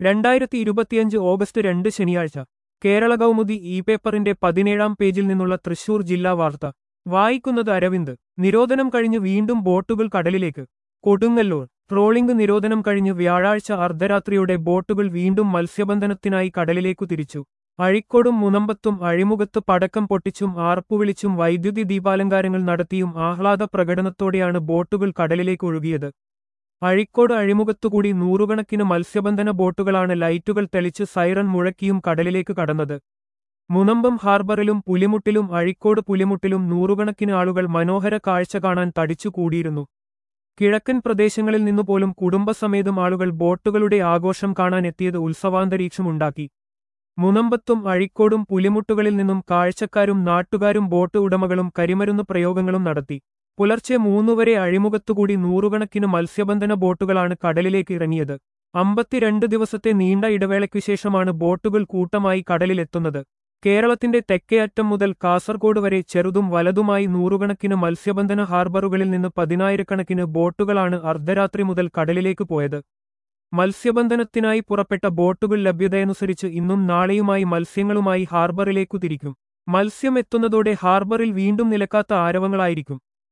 രണ്ടായിരത്തി ഇരുപത്തിയഞ്ച് ഓഗസ്റ്റ് രണ്ട് ശനിയാഴ്ച കേരള കൗമുദി ഇ പേപ്പറിന്റെ പതിനേഴാം പേജിൽ നിന്നുള്ള തൃശൂർ ജില്ലാ വാർത്ത വായിക്കുന്നത് അരവിന്ദ് നിരോധനം കഴിഞ്ഞ് വീണ്ടും ബോട്ടുകൾ കടലിലേക്ക് കൊടുങ്ങല്ലൂർ ട്രോളിംഗ് നിരോധനം കഴിഞ്ഞ് വ്യാഴാഴ്ച അർദ്ധരാത്രിയോടെ ബോട്ടുകൾ വീണ്ടും മത്സ്യബന്ധനത്തിനായി കടലിലേക്കു തിരിച്ചു അഴിക്കോടും മുനമ്പത്തും അഴിമുഖത്ത് പടക്കം പൊട്ടിച്ചും ആർപ്പുവിളിച്ചും വൈദ്യുതി ദീപാലങ്കാരങ്ങൾ നടത്തിയും ആഹ്ലാദ പ്രകടനത്തോടെയാണ് ബോട്ടുകൾ കടലിലേക്ക് ഒഴുകിയത് അഴിക്കോട് അഴിമുഖത്തുകൂടി നൂറുകണക്കിന് മത്സ്യബന്ധന ബോട്ടുകളാണ് ലൈറ്റുകൾ തെളിച്ച് സൈറൺ മുഴക്കിയും കടലിലേക്ക് കടന്നത് മുനമ്പം ഹാർബറിലും പുലിമുട്ടിലും അഴിക്കോട് പുലിമുട്ടിലും നൂറുകണക്കിന് ആളുകൾ മനോഹര കാഴ്ച കാണാൻ തടിച്ചുകൂടിയിരുന്നു കിഴക്കൻ പ്രദേശങ്ങളിൽ നിന്നുപോലും കുടുംബസമേതം ആളുകൾ ബോട്ടുകളുടെ ആഘോഷം കാണാൻ എത്തിയത് ഉത്സവാന്തരീക്ഷമുണ്ടാക്കി മുനമ്പത്തും അഴിക്കോടും പുലിമുട്ടുകളിൽ നിന്നും കാഴ്ചക്കാരും നാട്ടുകാരും ബോട്ട് ഉടമകളും കരിമരുന്ന് പ്രയോഗങ്ങളും നടത്തി പുലർച്ചെ മൂന്നുവരെ അഴിമുഖത്തുകൂടി നൂറുകണക്കിന് മത്സ്യബന്ധന ബോട്ടുകളാണ് കടലിലേക്ക് ഇറങ്ങിയത് അമ്പത്തിരണ്ട് ദിവസത്തെ നീണ്ട ഇടവേളയ്ക്കു ശേഷമാണ് ബോട്ടുകൾ കൂട്ടമായി കടലിലെത്തുന്നത് കേരളത്തിന്റെ തെക്കേയറ്റം മുതൽ കാസർഗോഡ് വരെ ചെറുതും വലതുമായി നൂറുകണക്കിന് മത്സ്യബന്ധന ഹാർബറുകളിൽ നിന്ന് പതിനായിരക്കണക്കിന് ബോട്ടുകളാണ് അർദ്ധരാത്രി മുതൽ കടലിലേക്ക് പോയത് മത്സ്യബന്ധനത്തിനായി പുറപ്പെട്ട ബോട്ടുകൾ ലഭ്യതയനുസരിച്ച് ഇന്നും നാളെയുമായി മത്സ്യങ്ങളുമായി ഹാർബറിലേക്കു തിരിക്കും മത്സ്യം എത്തുന്നതോടെ ഹാർബറിൽ വീണ്ടും നിലക്കാത്ത ആരവങ്ങളായിരിക്കും